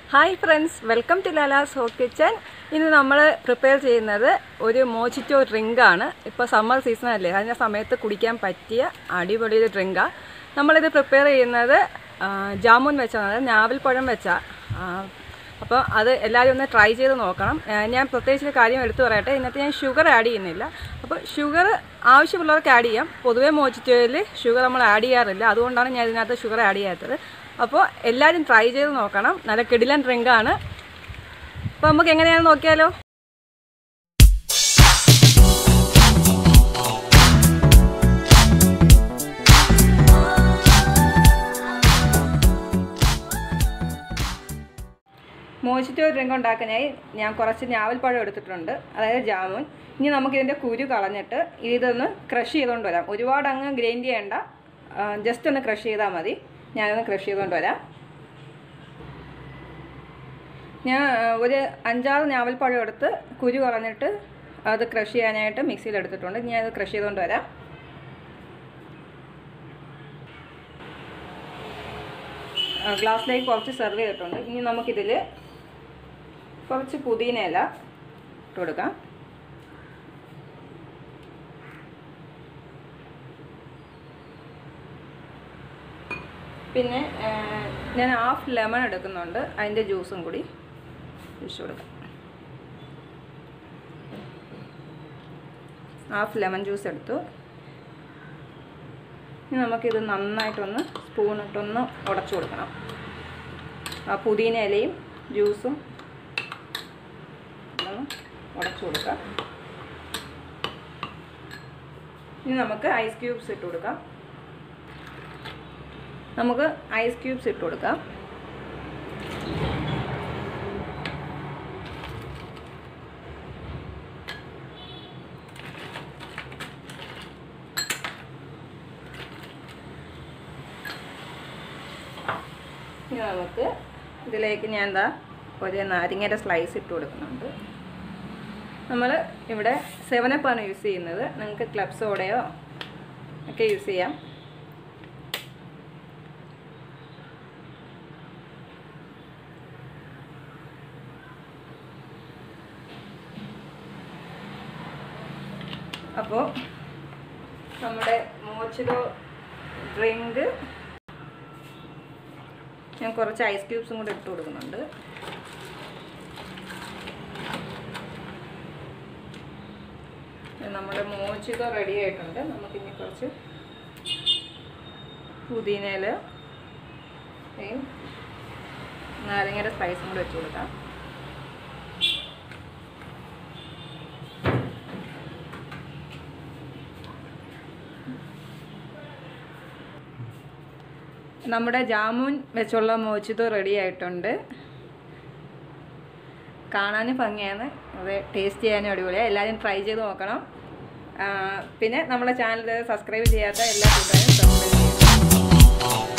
hi friends welcome to Lala's hot kitchen ഇന്ന് നമ്മൾ prepare ചെയ്യുന്നത് ഒരു മോച്ചിറ്റോ ഡ്രിങ്കാണ് ഇപ്പോൾ സമ്മർ സീസൺ അല്ലേ അതിൻ്റെ സമയത്ത് കുടിക്കാൻ പറ്റിയ അടിപൊളി ഒരു ഡ്രിങ്കാണ് നമ്മളിത് പ്രിപ്പയർ ചെയ്യുന്നത് ആ, ജാമുൻ വെച്ചാണ് അതായത് ഞാവൽപ്പഴം വെച്ചാൽ അപ്പോൾ അത് എല്ലാവരും ഒന്ന് ട്രൈ ചെയ്ത് നോക്കണം ആ, ഞാൻ പ്രത്യേകിച്ച് ഒരു കാര്യം എടുത്തു പറയട്ടെ ഇന്നത്തെ ഞാൻ ഷുഗർ ആഡ് ചെയ്യുന്നില്ല അപ്പോൾ ഷുഗർ ആവശ്യമുള്ളവർക്ക് ആഡ് ചെയ്യാം പൊതുവേ മോച്ചിറ്റോയിൽ ഷുഗർ നമ്മൾ ആഡ് ചെയ്യാറില്ല അതുകൊണ്ടാണ് ഞാൻ ഇതിനകത്ത് ഷുഗർ ആഡ് ചെയ്യാത്തത് അപ്പോൾ എല്ലാവരും ട്രൈ ചെയ്ത് നോക്കണം നല്ല കിടിലൻ ഡ്രിങ്കാണ് അപ്പോൾ നമുക്ക് എങ്ങനെയാണെന്ന് നോക്കിയാലോ മോച്ചിറ്റോ ഡ്രിങ്ക് ഉണ്ടാക്കാനായി ഞാൻ കുറച്ച് ഞാവൽപ്പഴം എടുത്തിട്ടുണ്ട് അതായത് ജാമുൻ ഇനി നമുക്കിതിൻ്റെ കുരു കളഞ്ഞിട്ട് ഇതൊന്ന് ക്രഷ് ചെയ്തുകൊണ്ട് വരാം ഒരുപാട് അങ്ങ് ഗ്രൈൻഡ് ചെയ്യേണ്ട ജസ്റ്റ് ഒന്ന് ക്രഷ് ചെയ്താൽ മതി ഞാനൊന്ന് ക്രഷ് ചെയ്തുകൊണ്ട് വരാം ഞാൻ ആ, ഒരു അഞ്ചാറ് ഞാവൽപ്പഴം എടുത്ത് കുരു കളഞ്ഞിട്ട് അത് ക്രഷ് ചെയ്യാനായിട്ട് മിക്സിയിൽ എടുത്തിട്ടുണ്ട് ഞാൻ അത് ക്രഷ് ചെയ്തുകൊണ്ട് വരാം ആ, ഗ്ലാസ്സിലേക്ക് കുറച്ച് സെർവ് ചെയ്തിട്ടുണ്ട് ഇനി നമുക്കിതിൽ കുറച്ച് പുതിന ഇല ഇട്ട് കൊടുക്കാം പിന്നെ ആ, ഞാൻ ഹാഫ് ലെമൺ എടുക്കുന്നുണ്ട് അതിൻ്റെ ജ്യൂസും കൂടി ഒഴിച്ചു കൊടുക്കാം ഹാഫ് ലെമൺ ജ്യൂസ് എടുത്തു ഇനി നമുക്കിത് നന്നായിട്ടൊന്ന് സ്പൂണിട്ടൊന്ന് ഉടച്ചു കൊടുക്കണം ആ പുതിന ഇലയും ജ്യൂസും ഒന്ന് ഉടച്ചു കൊടുക്കാം ഇനി നമുക്ക് ഐസ് ക്യൂബ്സ് ഇട്ട് കൊടുക്കാം നമുക്ക് ഐസ് ക്യൂബ്സ് ഇട്ട് കൊടുക്കാം ഇനി നമുക്ക് ഇതിലേക്ക് ഞാൻ എന്താ ഒരു നാരങ്ങയുടെ സ്ലൈസ് ഇട്ട് കൊടുക്കുന്നുണ്ട് നമ്മൾ ഇവിടെ സെവനപ്പാണ് യൂസ് ചെയ്യുന്നത് നിങ്ങൾക്ക് ക്ലബ് സോഡയോ ഒക്കെ യൂസ് ചെയ്യാം അപ്പോൾ നമ്മുടെ മോച്ചിലോ ഡ്രിങ്ക് ഞാൻ കുറച്ച് ഐസ് ക്യൂബ്സും കൂടെ ഇട്ട് കൊടുക്കുന്നുണ്ട് നമ്മുടെ മോച്ചിതോ റെഡി ആയിട്ടുണ്ട് നമുക്കിനി കുറച്ച് പുതിനയില നാരങ്ങയുടെ സ്പൈസും കൂടെ വെച്ച് കൊടുക്കാം നമ്മുടെ ജാമുൻ വെച്ചുള്ള മോച്ചിതോ റെഡി ആയിട്ടുണ്ട് കാണാനും ഭംഗിയാണ് അത് ടേസ്റ്റ് ചെയ്യാനും അടിപൊളിയാണ് എല്ലാവരും ട്രൈ ചെയ്ത് നോക്കണം ആ, പിന്നെ നമ്മുടെ ചാനൽ സബ്സ്ക്രൈബ് ചെയ്യാത്ത എല്ലാ കൂട്ടുകാരും സബ്സ്ക്രൈബ് ചെയ്യണം